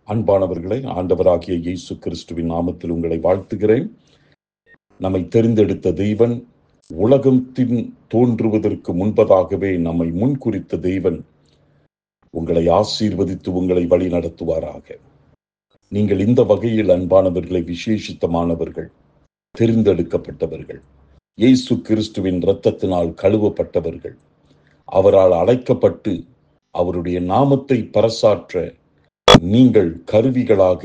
அன்பானவர்களே ஆண்டவராகிய இயேசு கிறிஸ்துவின் நாமத்தில் உங்களை வாழ்த்துகிறேன் நம்மை தெரிந்தெடுத்த தெய்வன் உலகத்தின் தோன்றுவதற்கு முன்பதாகவே நம்மை முன்குறித்த தெய்வன் உங்களை ஆசீர்வதித்து உங்களை வழி நடத்துவாராக நீங்கள் இந்த வகையில் அன்பானவர்களை விசேஷித்தமானவர்கள் தெரிந்தெடுக்கப்பட்டவர்கள் இயேசு கிறிஸ்துவின் இரத்தத்தினால் கழுவப்பட்டவர்கள் அவரால் அழைக்கப்பட்டு அவருடைய நாமத்தை பறைசாற்ற நீங்கள் கருவிகளாக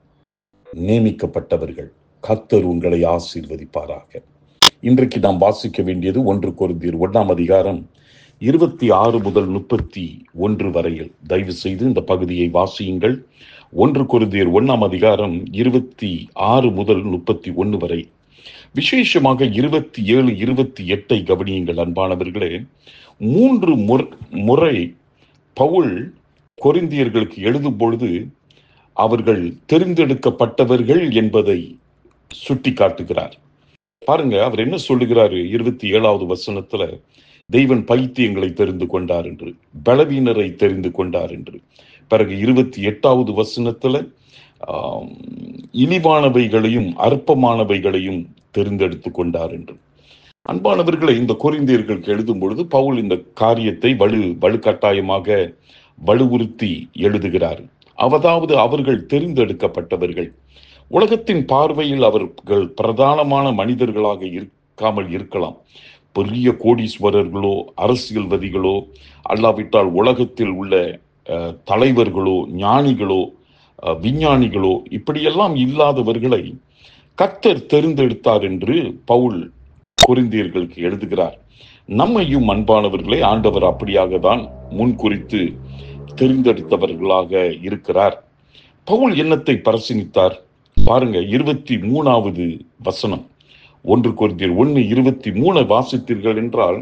நியமிக்கப்பட்டவர்கள் கர்த்தர் உங்களை ஆசீர்வதிப்பாராக இன்றைக்கு நாம் வாசிக்க வேண்டியது ஒன்று கொருந்தீர் ஒன்றாம் அதிகாரம் இருபத்தி ஆறு முதல் முப்பத்தி ஒன்று வரையில் தயவு செய்து இந்த பகுதியை வாசியுங்கள் ஒன்று கொருந்தீர் ஒன்றாம் அதிகாரம் இருபத்தி ஆறு முதல் முப்பத்தி ஒன்று வரை விசேஷமாக இருபத்தி ஏழு இருபத்தி எட்டை கவனியுங்கள் அன்பானவர்களே மூன்று முற- முறை பவுல் கொரிந்தியர்களுக்கு எழுதும் பொழுது அவர்கள் தெரிந்தெடுக்கப்பட்டவர்கள் என்பதை சுட்டி காட்டுகிறார் பாருங்க அவர் என்ன சொல்லுகிறாரு இருபத்தி ஏழாவது வசனத்துல தெய்வன் பைத்தியங்களை தெரிந்து கொண்டார் என்று பலவீனரை தெரிந்து கொண்டார் என்று பிறகு இருபத்தி எட்டாவது வசனத்துல ஆம், இழிவானவைகளையும் அற்பமானவைகளையும் தெரிந்தெடுத்து கொண்டார் என்று அன்பானவர்களை இந்த கொரிந்தியர்களுக்கு எழுதும் பொழுது பவுல் இந்த காரியத்தை வலு வலுக்கட்டாயமாக வலுவுறுத்தி எழுதுகிறார் அதாவது அவர்கள் தெரிந்தெடுக்கப்பட்டவர்கள் உலகத்தின் பார்வையில் அவர்கள் பிரதானமான மனிதர்களாக இருக்காமல் இருக்கலாம் பெரிய கோடீஸ்வரர்களோ அரசியல்வாதிகளோ அல்லாவிட்டால் உலகத்தில் உள்ள அஹ், தலைவர்களோ ஞானிகளோ அஹ், விஞ்ஞானிகளோ இப்படியெல்லாம் இல்லாதவர்களை கர்த்தர் தெரிந்தெடுத்தார் என்று பவுல் கொரிந்தியர்களுக்கு எழுதுகிறார் நம்மையும் அன்பானவர்களே ஆண்டவர் அப்படியாக தான் முன்குறித்து தெரிந்தெடுத்தவர்களாக இருக்கிறார் பவுல் எண்ணத்தை பிரசங்கித்தார் பாருங்க இருபத்தி மூணாவது வசனம் ஒன்று கொரிந்தியர் ஒன்னு இருபத்தி மூணு வாசித்தீர்கள் என்றால்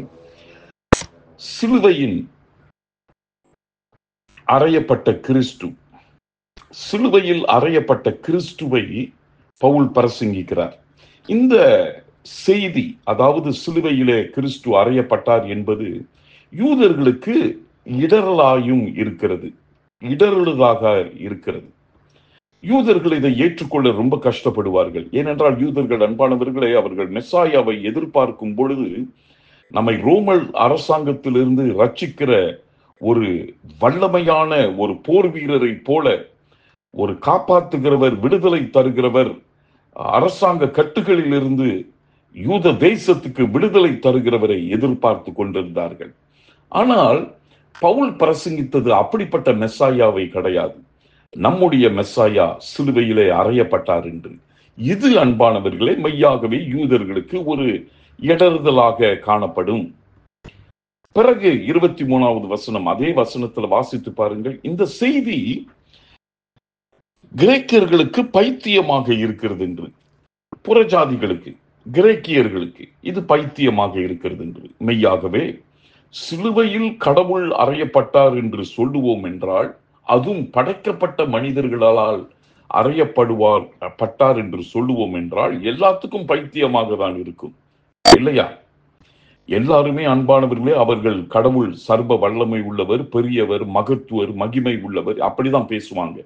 சிலுவையில் அறையப்பட்ட கிறிஸ்து சிலுவையில் அறையப்பட்ட கிறிஸ்துவை பவுல் பிரசங்கிக்கிறார் இந்த செய்தி அதாவது சிலுவையிலே கிறிஸ்து அறையப்பட்டார் என்பது யூதர்களுக்கு இடரலாயும் இருக்கிறது இடரலுதாக இருக்கிறது யூதர்கள் இதை ஏற்றுக்கொள்ள ரொம்ப கஷ்டப்படுவார்கள் ஏனென்றால் யூதர்கள் அன்பானவர்களே அவர்கள் மெஸ்ஸாயாவை எதிர்பார்க்கும் பொழுது நம்மை ரோமல் அரசாங்கத்திலிருந்து ரட்சிக்கிற ஒரு வல்லமையான ஒரு போர் வீரரை போல ஒரு காப்பாற்றுகிறவர் விடுதலை தருகிறவர் அரசாங்க கட்டுகளிலிருந்து யூத தேசத்துக்கு விடுதலை தருகிறவரை எதிர்பார்த்து கொண்டிருந்தார்கள் ஆனால் பவுல் பிரசங்கித்தது அப்படிப்பட்ட மெஸ்ஸாயாவை கிடையாது நம்முடைய மெஸ்ஸாயா சிலுவையிலே அறையப்பட்டார் என்று இது அன்பானவர்களே மெய்யாகவே யூதர்களுக்கு ஒரு இடறுதலாக காணப்படும் பிறகு இருபத்தி மூணாவது வசனம் அதே வசனத்துல வாசித்து பாருங்கள் இந்த செய்தி கிரேக்கர்களுக்கு பைத்தியமாக இருக்கிறது என்று புறஜாதிகளுக்கு கிரேக்கியர்களுக்கு இது பைத்தியமாக இருக்கிறது என்று மெய்யாகவே சிலுவையில் கடவுள் அறையப்பட்டார் என்று சொல்லுவோம் என்றால் அதுவும் படைக்கப்பட்ட மனிதர்களால் அறையப்படுவார் பட்டார் என்று சொல்லுவோம் என்றால் எல்லாத்துக்கும் பைத்தியமாக தான் இருக்கும் இல்லையா எல்லாருமே அன்பானவர்களே அவர்கள் கடவுள் சர்வ வல்லமை உள்ளவர் பெரியவர் மகத்துவர் மகிமை உள்ளவர் அப்படிதான் பேசுவாங்க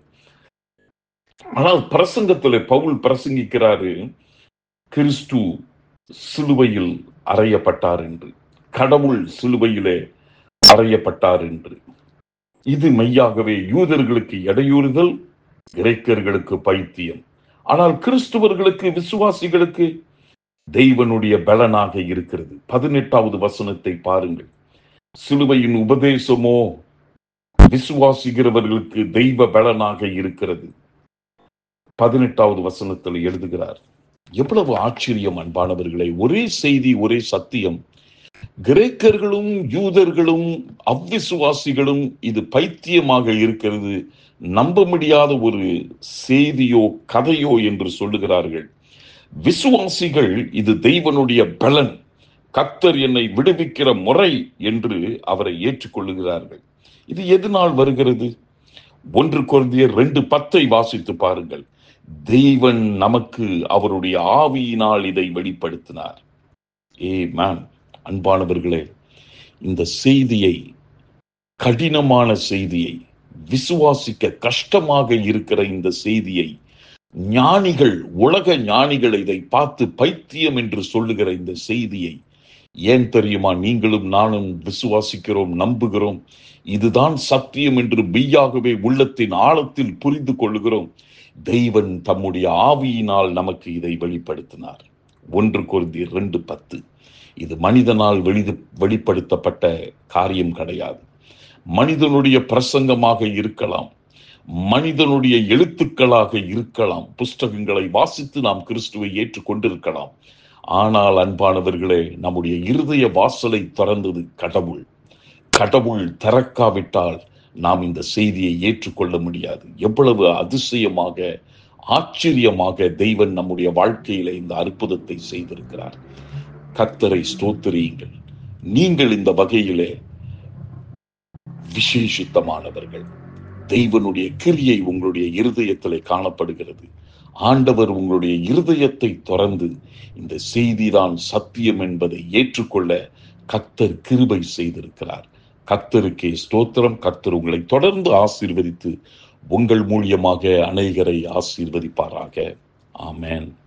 ஆனால் பிரசங்கத்துல பவுல் பிரசங்கிக்கிறாரு கிறிஸ்து சிலுவையில் அறையப்பட்டார் என்று கடவுள் சிலுவையிலே அறையப்பட்டார் என்று இது மெய்யாகவே யூதர்களுக்கு இடையூறுதல் கிரேக்கர்களுக்கு பைத்தியம் ஆனால் கிறிஸ்துவர்களுக்கு விசுவாசிகளுக்கு தெய்வனுடைய பலனாக இருக்கிறது பதினெட்டாவது வசனத்தை பாருங்கள் சிலுவையின் உபதேசமோ விசுவாசிக்கிறவர்களுக்கு தெய்வ பலனாக இருக்கிறது பதினெட்டாவது வசனத்தில் எழுதுகிறார் எவ்வளவு ஆச்சரியம் அன்பானவர்களே ஒரே செய்தி ஒரே சத்தியம் கிரேக்கர்களும் யூதர்களும் அவ்விசுவாசிகளும் இது பைத்தியமாக இருக்கிறது நம்ப முடியாத ஒரு செய்தியோ கதையோ என்று சொல்லுகிறார்கள் விசுவாசிகள் இது தெய்வனுடைய பலன் கத்தர் என்னை விடுவிக்கிற முறை என்று அவரை ஏற்றுக்கொள்ளுகிறார்கள் இது எதனால் வருகிறது ஒன்று குழந்தையர் ரெண்டு பத்தை வாசித்து பாருங்கள் தெய்வன் நமக்கு அவருடைய ஆவியினால் இதை வெளிப்படுத்தினார் ஏ மேன் அன்பானவர்களே இந்த செய்தியை கடினமான செய்தியை விசுவாசிக்க கஷ்டமாக இருக்கிற இந்த செய்தியை ஞானிகள் உலக ஞானிகள் இதை பார்த்து பைத்தியம் என்று சொல்லுகிற இந்த செய்தியை ஏன் தெரியுமா நீங்களும் நானும் விசுவாசிக்கிறோம் நம்புகிறோம் இதுதான் சத்தியம் என்று மெய்யாகவே உள்ளத்தின் ஆழத்தில் புரிந்து கொள்ளுகிறோம் தெய்வன் தம்முடைய ஆவியினால் நமக்கு இதை வெளிப்படுத்தினார் ஒன்று குருந்தி ரெண்டு பத்து இது மனிதனால் வெளிது வெளிப்படுத்தப்பட்ட காரியம் கிடையாது மனிதனுடைய பிரசங்கமாக இருக்கலாம் மனிதனுடைய எழுத்துக்களாக இருக்கலாம் புஸ்தகங்களை வாசித்து நாம் கிறிஸ்துவை ஏற்றுக்கொண்டிருக்கலாம் ஆனால் அன்பானவர்களே நம்முடைய இருதய வாசலை திறந்தது கடவுள் கடவுள் திறக்காவிட்டால் நாம் இந்த செய்தியை ஏற்றுக்கொள்ள முடியாது எவ்வளவு அதிசயமாக ஆச்சரியமாக தெய்வன் நம்முடைய வாழ்க்கையில இந்த அற்புதத்தை செய்திருக்கிறார் கத்தரை ஸ்தோத்திரியுங்கள் நீங்கள் இந்த வகையிலே விசேஷித்தமானவர்கள் தெய்வனுடைய கிரியை உங்களுடைய இருதயத்திலே காணப்படுகிறது ஆண்டவர் உங்களுடைய இருதயத்தை தொடர்ந்து இந்த செய்திதான் சத்தியம் என்பதை ஏற்றுக்கொள்ள கத்தர் கிருபை செய்திருக்கிறார் கத்தருக்கே ஸ்தோத்திரம் கத்தர் உங்களை தொடர்ந்து ஆசீர்வதித்து உங்கள் மூலியமாக அநேகரை ஆசீர்வதிப்பாராக ஆமென்